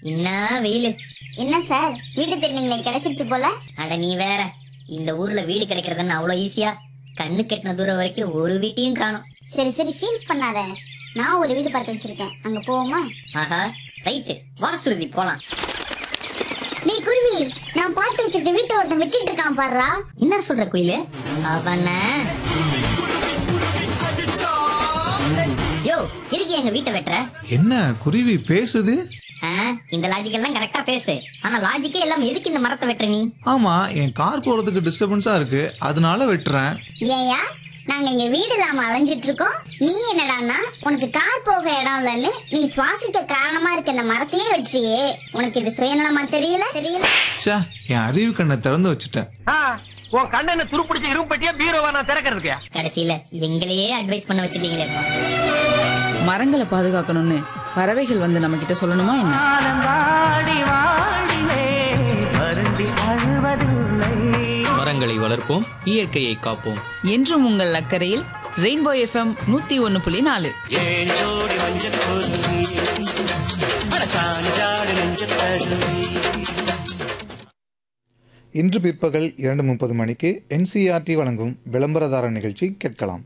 என்ன வெயிலு என்ன சார் வீடு திருநீங்களே கிடைச்சிருச்சு போல அட நீ வேற இந்த ஊர்ல வீடு கிடைக்கிறதுன்னு அவ்வளவு ஈஸியா கண்ணு கெட்டின தூரம் வரைக்கும் ஒரு வீட்டையும் காணும் சரி சரி ஃபீல் பண்ணாத நான் ஒரு வீடு பார்த்து வச்சிருக்கேன் அங்க போவோமா ஆஹா ரைட்டு வா சுருதி போலாம் நீ குருவி நான் பார்த்து வச்சிருக்க வீட்டை ஒருத்தன் விட்டுட்டு இருக்கான் பாருடா என்ன சொல்ற குயிலு அவன யோ எதுக்கு எங்க வீட்டை வெட்டுற என்ன குருவி பேசுது ஆ, இந்த லாஜிக் எல்லாம் கரெக்டா பேசு ஆனா லாஜிக்கே எல்லாம் எதுக்கு இந்த மரத்தை வெட்டுற நீ ஆமா என் கார் போறதுக்கு டிஸ்டர்பன்ஸா இருக்கு அதனால வெட்டுறேன் ஏயா நாங்க இங்க வீடு இல்லாம அலைஞ்சிட்டு இருக்கோம் நீ என்னடான்னா உனக்கு கார் போக இடம் இல்லைன்னு நீ சுவாசிக்க காரணமா இருக்க இந்த மரத்தையே வெற்றியே உனக்கு இது சுயநலமா தெரியல தெரியல ச்சே என் அறிவு கண்ணை திறந்து வச்சுட்டேன் ஆ, உன் கண்ணனை துருப்பிடிச்ச இரும்பு பெட்டியா பீரோவா நான் திறக்கிறதுக்கு கடைசியில எங்களையே அட்வைஸ் பண்ண வச்சிட்டீங்களே மரங்களை பாதுகாக்கணும்னு பறவைகள் வந்து நம்ம கிட்ட சொல்லணுமா என்ன வாடி வாடிலே வருந்தி அழுவதில்லை மரங்களை வளர்ப்போம் இயற்கையை காப்போம் என்றும் உங்கள் அக்கறையில் ரெயின்போ எஃப்எம் நூத்தி ஒன்னு புள்ளி நாலு ஏஞ்சோடி மஞ்சள் குருவி அட சாஞ்சாடு நெஞ்ச தழுவி இன்று பிற்பகல் இரண்டு முப்பது மணிக்கு என்சிஆர்டி வழங்கும் விளம்பரதார நிகழ்ச்சி கேட்கலாம்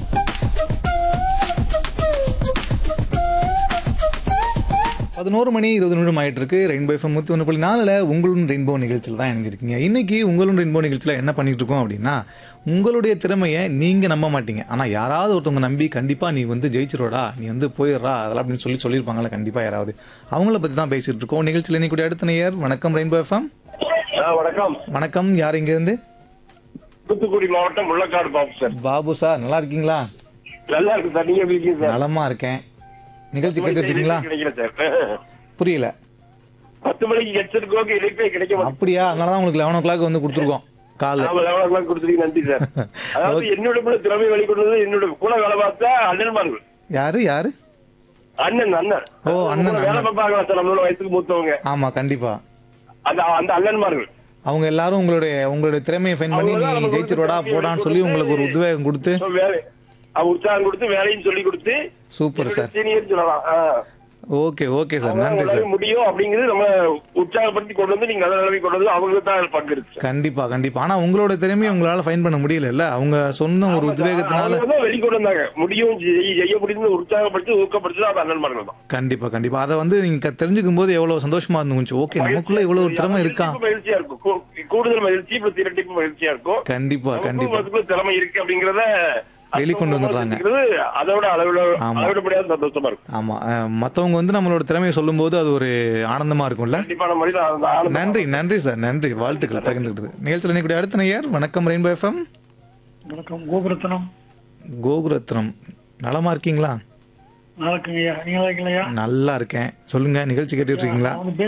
பதினோரு மணி இருபது நிமிடம் ஆயிட்டு இருக்கு ரெயின்போ எஃப்எம் நூற்றி ஒன்று புள்ளி நாலில் உங்களும் ரெயின்போ நிகழ்ச்சியில் தான் இணைஞ்சிருக்கீங்க இன்னைக்கு உங்களும் ரெயின்போ நிகழ்ச்சியில் என்ன பண்ணிட்டு இருக்கோம் அப்படின்னா உங்களுடைய திறமையை நீங்கள் நம்ப மாட்டீங்க ஆனால் யாராவது ஒருத்தவங்க நம்பி கண்டிப்பாக நீ வந்து ஜெயிச்சிரோடா நீ வந்து போயிடுறா அதெல்லாம் அப்படின்னு சொல்லி சொல்லியிருப்பாங்கல்ல கண்டிப்பாக யாராவது அவங்கள பற்றி தான் பேசிட்டு இருக்கோம் நிகழ்ச்சியில் இன்னைக்கு அடுத்த நேயர் வணக்கம் ரெயின்போ எஃப்எம் வணக்கம் வணக்கம் யார் இங்கேருந்து தூத்துக்குடி மாவட்டம் முள்ளக்காடு பாபு சார் பாபு சார் நல்லா இருக்கீங்களா நல்லா இருக்கு சார் நீங்க எப்படி இருக்கீங்க சார் நலமா இருக்கேன் நிகழ்ச்சி கேட்டுட்டு இருக்கீங்களா கிடைக்கல சார் புரியல பத்து மணிக்கு ஹெட்செட் இணைப்பே கிடைக்க மாட்டேங்குது அப்படியா அதனால தான் உங்களுக்கு லெவன் ஓ கிளாக் வந்து கொடுத்துருக்கோம் கால் நாம லெவன் ஓ கிளாக் கொடுத்துருக்கீங்க நன்றி சார் அதாவது என்னோட கூட திறமை வெளிக்கொண்டது என்னோட கூட வேலை பார்த்தா அண்ணன்மார்கள் யாரு யாரு அண்ணன் அண்ணன் ஓ, அண்ணன், கூட வேலை அண்ணன். பார்ப்பாங்களா சார் நம்மளோட வயசுக்கு மூத்தவங்க ஆமா கண்டிப்பா அந்த அந்த அண்ணன்மார்கள் அவங்க எல்லாரும் உங்களுடைய உங்களுடைய திறமையை ஃபைன் பண்ணி அவங்க தான் நீ நமக்கு ஜெயிச்சிருவாடா வந்து போடான்னு சொல்லி உங்களுக்கு ஒரு உத்வேகம் கொடுத்து So, வேலை அவ உற்சாகம் கொடுத்து வேலையும் சொல்லி கொடுத்து சூப்பர் சார் சீனியர் சொல்லலாம் ஆ. ஓகே ஓகே சார் அவங்க நன்றி உங்களால சார் முடியும் அப்படிங்கிறது நம்ம உற்சாகப்படுத்தி கொண்டு வந்து நீங்க நல்ல நிலைமை கொண்டு வந்து அவங்களுக்கு தான் பங்கு இருக்கு சார். கண்டிப்பா கண்டிப்பா ஆனா உங்களோட திறமையை உங்களால ஃபைன் பண்ண முடியல அவங்க சொன்ன ஒரு உத்வேகத்தினால அவங்க தான் வெளிக்கொண்டு வந்தாங்க முடியும் செய்ய செய்ய முடியும்னு உற்சாகப்படுத்தி ஊக்கப்படுத்தி அது அண்ணன்மார்கள் தான் கண்டிப்பா கண்டிப்பா அதை வந்து நீங்க தெரிஞ்சுக்கும் போது எவ்வளவு சந்தோஷமா இருந்துச்சு ஓகே நமக்குள்ள இவ்வளவு ஒரு திறமை இருக்கா இரட்டிப்பு மகிழ்ச்சியா இருக்கும் கூ- கூடுதல் மகிழ்ச்சி பிளஸ் இரட்டிப்பு மகிழ்ச்சியா இருக்கும் கண்டிப்பா நமக்கும் கண்டிப்பா அதுக்குள்ள திறமை இருக்கு அப்படிங்கறத வெளிக்கொண்டு வந்துடுறாங்க. அப்படிங்கிறது அதோட அளவிட ஆமா. அளவிட முடியாத சந்தோஷமா இருக்கும் ஆமா அஹ், மத்தவங்க வந்து நம்மளோட திறமையை சொல்லும்போது அது ஒரு ஆனந்தமா இருக்கும்ல கண்டிப்பான முறையில் அந்த ஆனந்தம் நன்றி நன்றி சார் நன்றி வாழ்த்துக்கள் பகிர்ந்துக்கிட்டது நிகழ்ச்சியில் இன்னைக்கு அடுத்த நேயர் வணக்கம் ரெயின்போ எஃப்எம் வணக்கம் கோபுரத்தனம் கோகுரத்னம் நலமா இருக்கீங்களா நல்லா இருக்குங்கய்யா நீங்க நல்லா இருக்கீங்களா நல்லா இருக்கேன் சொல்லுங்க நிகழ்ச்சி கேட்டுட்டு இருக்கீங்களா நான் வந்து